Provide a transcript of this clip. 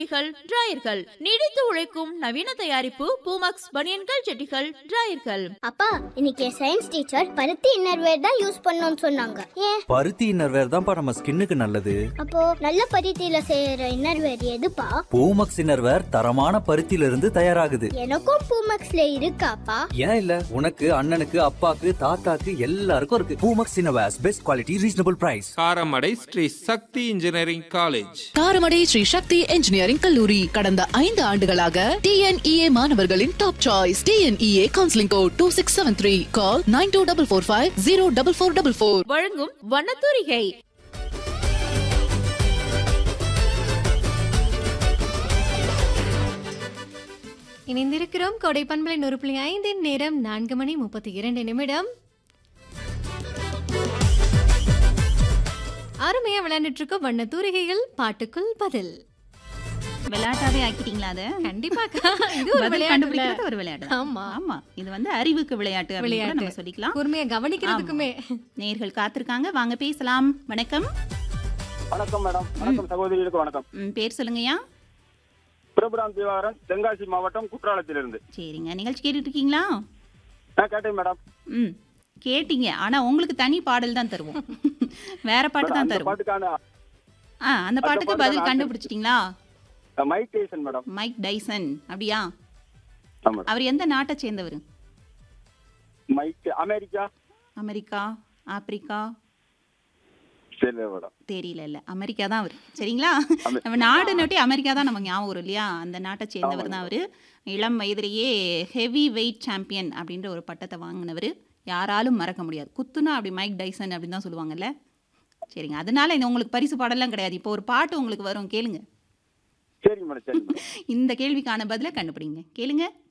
ஜெட்டிகள் டிராயர்கள் நீடித்து உழைக்கும் நவீன தயாரிப்பு பூமக்ஸ் பனியன்கள் ஜெட்டிகள் டிராயர்கள் அப்பா இன்னைக்கு சயின்ஸ் டீச்சர் பருத்தி இன்னர்வேர் தான் யூஸ் பண்ணணும்னு சொன்னாங்க ஏன் பருத்தி இன்னர்வேர் தான்ப்பா நம்ம ஸ்கின்னுக்கு நல்லது அப்போ நல்ல பருத்தியில செய்யற இன்னர்வேர் எதுப்பா பூமக்ஸ் இன்னர்வேர் தரமான பருத்தியில இருந்து தயாராகுது எனக்கும் பூமக்ஸ்ல இருக்காப்பா ஏன் இல்ல உனக்கு அண்ணனுக்கு அப்பாக்கு தாத்தாக்கு எல்லாருக்கும் இருக்கு Poomex innerwears best quality reasonable price Karamadai Sri Sakthi engineering college Karamadai Sri Sakthi engineering கல்லூரி கடந்த ஐந்து ஆண்டுகளாக டிஎன்இஏ மாணவர்களின் top choice TNEA counselling code two six seven three call nine two double four five zero double four double four வழங்கும் வண்ணத்தூரிகை இணைந்திருக்கிறோம் கொடை பண்பலை நூறு புள்ளி ஐந்தின் நேரம் நான்கு மணி முப்பத்தி இரண்டு நிமிடம் அருமையா விளையாண்டுட்டு இருக்கோம் வண்ண தூரிகைகள் பாட்டுக்குள் பதில் விளையாட்டாவே ஆக்கிட்டீங்களா அதை கண்டிப்பாக்கா இது ஒரு பதில் விளையாட்டு கண்டுபிடிக்கிறது ஒரு விளையாட்டு தான். ஆமா. ஆமா இது வந்து அறிவுக்கு விளையாட்டு அப்படின்னு கூட விளையாட்டு நம்ம சொல்லிக்கலாம் கூர்மையா கவனிக்கிறதுக்குமே நேர்கள் காத்திருக்காங்க வாங்க பேசலாம் வணக்கம் வணக்கம் மேடம் வணக்கம் சகோதரிகளுக்கு வணக்கம் ம், பேர் சொல்லுங்கய்யா பிரபுராம் திவாகரன் தென்காசி மாவட்டம் குற்றாலத்திலிருந்து சரிங்க நிகழ்ச்சி கேட்டுட்டு இருக்கீங்களா நான் கேட்டேன் மேடம் ம் கேட்டீங்க ஆனா உங்களுக்கு தனி பாடல் தான் தருவோம் வேற பாட்டு மேடம், தான் அந்த தருவோம் பாட்டுக்கான ஆ அந்த பாட்டுக்கு பாட்டு பதில் தான் கண்டுபிடிச்சிட்டீங்களா அஹ், Mike Tyson madam Mike Tyson அப்படியா ஆமா மேடம். அவர் எந்த நாட்டை சேர்ந்தவர் மைக் அமெரிக்கா அமெரிக்கா ஆப்பிரிக்கா தெரியல மேடம் தெரியல இல்ல அமெரிக்கா தான் அவர் சரிங்களா அமெ- நம்ம நாடு நோட்டி அமெரிக்கா தான் நமக்கு ஞாபகம் வரும் இல்லையா அந்த நாட்டை சேர்ந்தவர் தான் அவர் இளம் வயதிலேயே ஹெவி வெயிட் சாம்பியன் அப்படின்ற ஒரு பட்டத்தை வாங்கினவர் யாராலும் மறக்க முடியாது குத்துனா அப்படி மைக் டைசன் அப்படின்னு தான் சொல்லுவாங்கல்ல சரிங்க அதனால இந்த உங்களுக்கு பரிசு பாடலாம் கிடையாது இப்போ ஒரு பாட்டு உங்களுக்கு வரும் கேளுங்க சரிங்க மேடம் சரிங்க மேடம் இந்த கேள்விக்கான பதிலை கண்டுபிடிங்க கேளுங்க